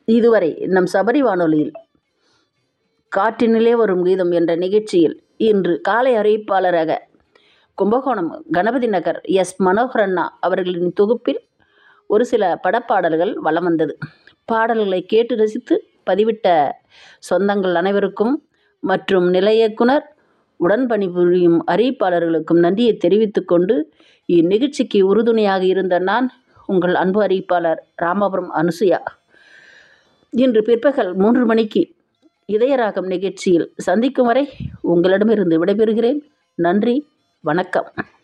இதுவரை நம் சபரி வானொலியில் காற்றினிலே வரும் கீதம் என்ற நிகழ்ச்சியில் இன்று காலை அறிவிப்பாளராக கும்பகோணம் கணபதி நகர் எஸ் மனோகரண்ணா அவர்களின் தொகுப்பில் ஒரு சில படப்பாடல்கள் வலம் வந்தது பாடல்களை கேட்டு ரசித்து பதிவிட்ட சொந்தங்கள் அனைவருக்கும் மற்றும் நிலைய இயக்குனர் உடன் பணிபுரியும் அறிவிப்பாளர்களுக்கும் நன்றியை தெரிவித்துக் கொண்டு இந்நிகழ்ச்சிக்கு உறுதுணையாக இருந்த நான் உங்கள் அன்பு அறிவிப்பாளர் ராமபுரம் அனுசுயா இன்று பிற்பகல் மூன்று மணிக்கு இதயராகம் நிகழ்ச்சியில் சந்திக்கும் வரை உங்களிடமிருந்து விடைபெறுகிறேன் நன்றி வணக்கம்